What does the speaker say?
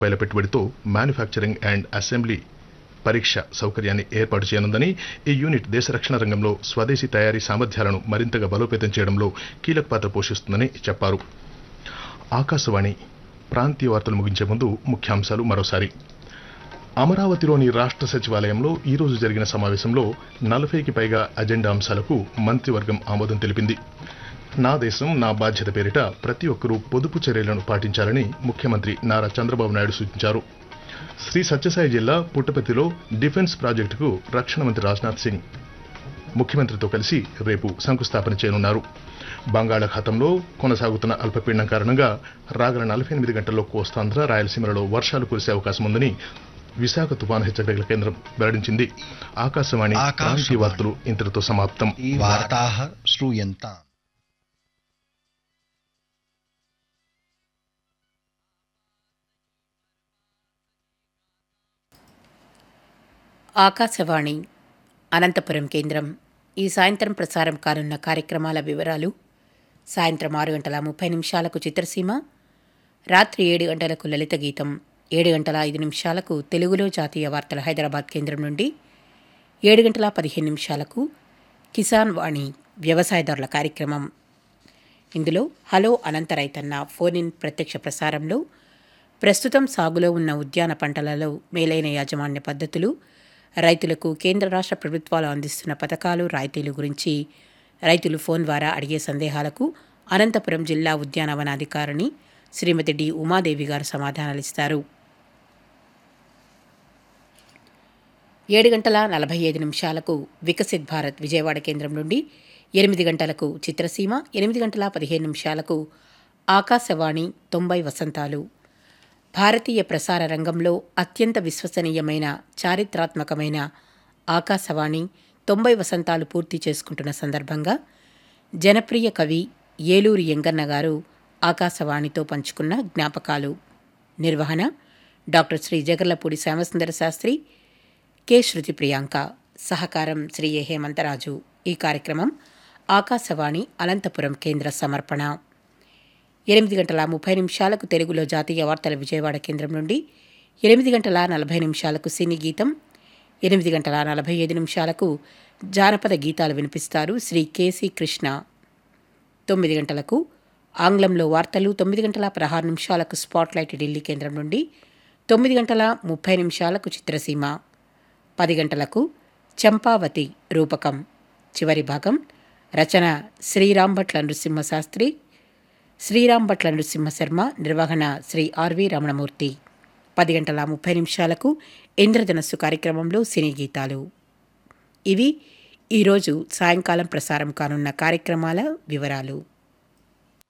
రూపాయల పెట్టుబడితో manufacturing and assembly పరీక్ష సౌకర్యాన్ని ఏర్పాటు చేయనుందని ఈ యూనిట్ దేశ రక్షణ రంగంలో స్వదేశీ తయారీ సామర్థ్యాలను మరింతగా బలోపేతం చేయడంలో కీలక పాత్ర పోషిస్తుందని చెప్పారు ఆకాశవాణి ప్రాంతీయ వార్తలు ముగించే ముందు ముఖ్యాంశాలు మరోసారి అమరావతిలోని రాష్ట్ర సచివాలయంలో ఈ రోజు జరిగిన సమావేశంలో నలభైకి పైగా అజెండా అంశాలకు మంత్రివర్గం ఆమోదం తెలిపింది నా దేశం నా బాధ్యత పేరిట ప్రతి ఒక్కరూ పొదుపు చర్యలను పాటించాలని ముఖ్యమంత్రి నారా చంద్రబాబు నాయుడు సూచించారు శ్రీ సత్యసాయి జిల్లా పుట్టపర్తిలో డిఫెన్స్ ప్రాజెక్టుకు రక్షణ మంత్రి రాజ్నాథ్ సింగ్ ముఖ్యమంత్రితో కలిసి రేపు శంకుస్థాపన చేయనున్నారు బంగాళాఖాతంలో కొనసాగుతున్న అల్పపీడనం కారణంగా రాగల నలభై ఎనిమిది గంటల్లో కోస్తాంధ్ర రాయలసీమలలో వర్షాలు కురిసే అవకాశం ఉందని విశాఖ తుఫాను హెచ్చరికల కేంద్రం వెల్లడించింది ఆకాశవాణి ఆకాశవాణి. ప్రాంతీయ వార్తలు ఇంతటితో సమాప్తం వార్తాः श्रूयन्ताम् ఆకాశవాణి అనంతపురం కేంద్రం ఈ సాయంత్రం ప్రసారం కానున్న కార్యక్రమాల వివరాలు సాయంత్రం ఆరు గంటల ముప్పై నిమిషాలకు చిత్రసీమ రాత్రి ఏడు గంటలకు లలిత గీతం ఏడు గంటల ఐదు నిమిషాలకు తెలుగులో జాతీయ వార్తల హైదరాబాద్ కేంద్రం నుండి ఏడు గంటల పదిహేను నిమిషాలకు కిసాన్ వాణి వ్యవసాయదారుల కార్యక్రమం ఇందులో హలో అనంత రైతన్న ఫోన్ ఇన్ ప్రత్యక్ష ప్రసారంలో ప్రస్తుతం సాగులో ఉన్న ఉద్యాన పంటలలో మేలైన యాజమాన్య పద్ధతులు రైతులకు కేంద్ర రాష్ట్ర ప్రభుత్వాలు అందిస్తున్న పథకాలు రాయితీలు గురించి రైతులు ఫోన్ ద్వారా అడిగే సందేహాలకు అనంతపురం జిల్లా ఉద్యానవనాధికారిణి శ్రీమతి డి ఉమాదేవి గారు సమాధానాలిస్తారు ఏడు గంటల నలభై ఐదు నిమిషాలకు వికసిత్ భారత్ విజయవాడ కేంద్రం నుండి ఎనిమిది గంటలకు చిత్రసీమ ఎనిమిది గంటల పదిహేను నిమిషాలకు ఆకాశవాణి తొంభై వసంతాలు భారతీయ ప్రసార రంగంలో అత్యంత విశ్వసనీయమైన చారిత్రాత్మకమైన ఆకాశవాణి తొంభై వసంతాలు పూర్తి చేసుకుంటున్న సందర్భంగా జనప్రియ కవి ఏలూరి ఎంగన్న గారు ఆకాశవాణితో పంచుకున్న జ్ఞాపకాలు నిర్వహణ డాక్టర్ శ్రీ జగర్లపూడి శ్యామసుందర శాస్త్రి కె శృతి ప్రియాంక సహకారం శ్రీ ఏ హేమంతరాజు ఈ కార్యక్రమం ఆకాశవాణి అనంతపురం కేంద్ర సమర్పణ ఎనిమిది గంటల ముప్పై నిమిషాలకు తెలుగులో జాతీయ వార్తల విజయవాడ కేంద్రం నుండి ఎనిమిది గంటల నలభై నిమిషాలకు సినీ గీతం ఎనిమిది గంటల నలభై ఐదు నిమిషాలకు జానపద గీతాలు వినిపిస్తారు శ్రీ కేసీ కృష్ణ తొమ్మిది గంటలకు ఆంగ్లంలో వార్తలు తొమ్మిది గంటల పదహారు నిమిషాలకు స్పాట్లైట్ ఢిల్లీ కేంద్రం నుండి తొమ్మిది గంటల ముప్పై నిమిషాలకు చిత్రసీమ పది గంటలకు చంపావతి రూపకం చివరి భాగం రచన శ్రీరామ్ భట్ల నృసింహశాస్త్రి శ్రీరామ్ భట్ల నృసింహశర్మ నిర్వహణ శ్రీ ఆర్వి రమణమూర్తి పది గంటల ముప్పై నిమిషాలకు ఇంద్రధనస్సు కార్యక్రమంలో సినీ గీతాలు ఇవి ఈరోజు సాయంకాలం ప్రసారం కానున్న కార్యక్రమాల వివరాలు